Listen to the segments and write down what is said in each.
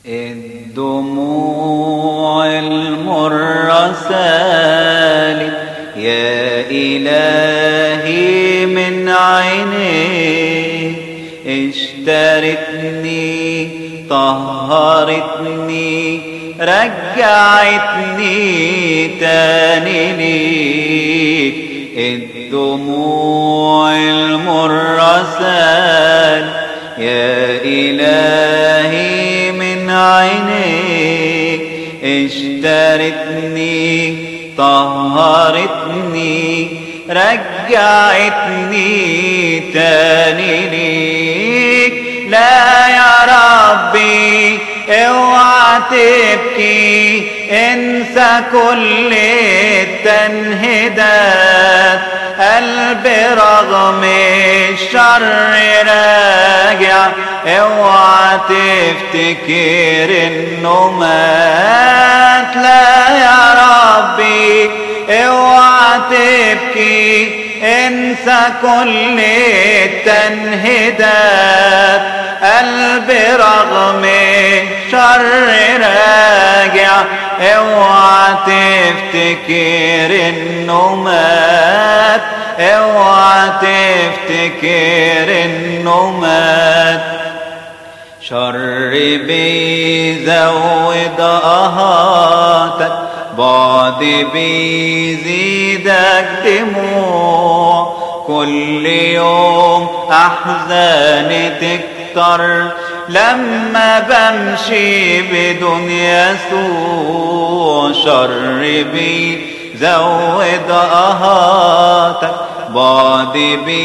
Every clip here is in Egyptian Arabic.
الدموع المرة سالت يا إلهي من عيني اشترتني طهرتني رجعتني تاني ليك الدموع المرة سال يا إلهي من عينيك اشترتني طهرتني رجعتني تاني ليك لا يا ربي اوعى تبكي انسى كل التنهيدات قلبي رغم الشر راجع اوعى تفتكر انه مات لا يا ربي اوعى تبكي انسى كل التنهيدات قلبي رغم الشر راجع اوعى تفتكر انه مات اوعى تفتكر انه مات شر بيزود اهاتك بعد بيزيدك دموع كل يوم احزاني تكتر لما بمشي بدون يسوع شر بيزود اهاتك بعد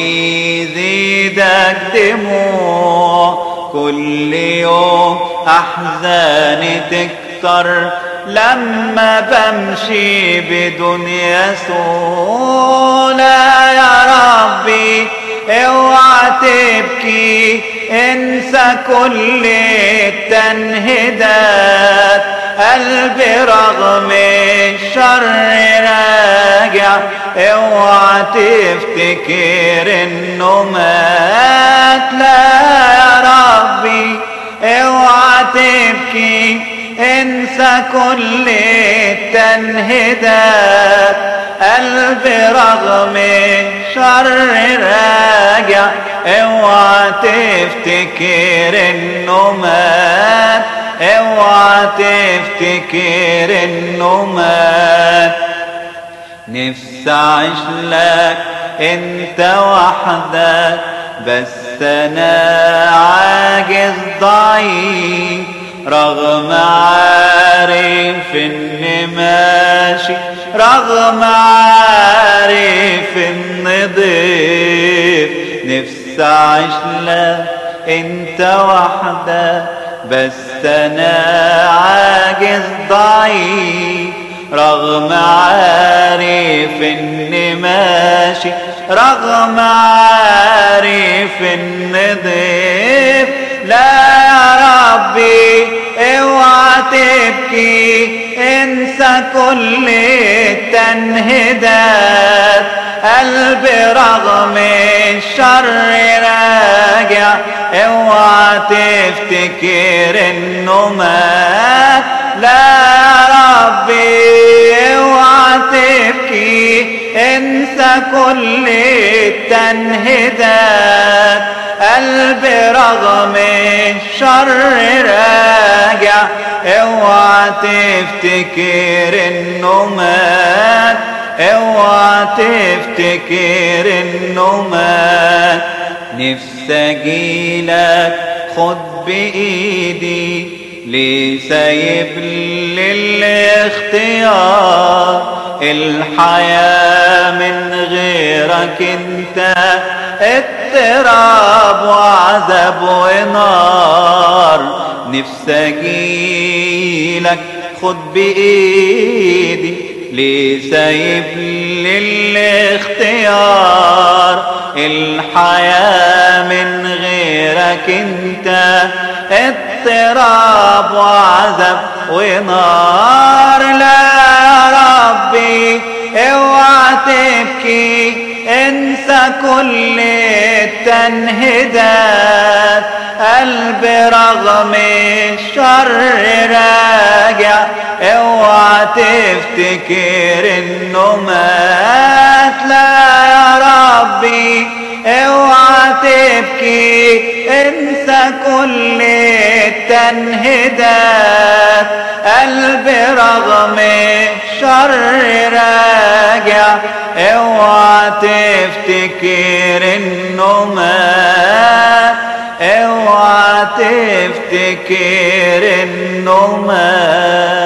بيزيدك دموع كل يوم احزاني تكتر لما بمشي بدون يسوع لا يا ربي اوعى تبكي انسى كل التنهيدات قلبي رغم الشر راجع اوعى تفتكر انه مات لا يا ربي اوعى تبكي انسى كل التنهيدات قلبي رغم الشر راجع اوعى تفتكر انه مات اوعى تفتكر انه مات نفسي اعيش لك انت وحدك بس انا عاجز ضعيف رغم عارف اني ماشي رغم عارف اني ضيف نفسي اعيش لك انت وحدك بس انا عاجز ضعيف رغم عارف اني ماشي رغم عارف اني ضيف لا يا ربي اوعى تبكي انسى كل التنهيدات قلبي رغم الشر راجع اوعى تفتكر انه مات لا يا ربي اوعى تبكي انسى كل التنهيدات قلبي رغم الشر راجع اوعى تفتكر انه مات اوعى تفتكر انه مات نفسي اجيلك خد بايدي ليه سايب لي الاختيار الحياة من غيرك انت اضطراب وعذاب ونار نفسي اجيلك خد بايدي ليه سايب لي الاختيار الحياة من غيرك انت اضطراب وعذاب ونار لا يا ربي اوعى تبكي انسى كل التنهيدات قلبي رغم الشر راجع اوعى تفتكر انه مات لا يا ربي اوعى تبكي انسى كل التنهيدات قلبي رغم الشر راجع اوعى تفتكر انه مات اوعى تفتكر انه مات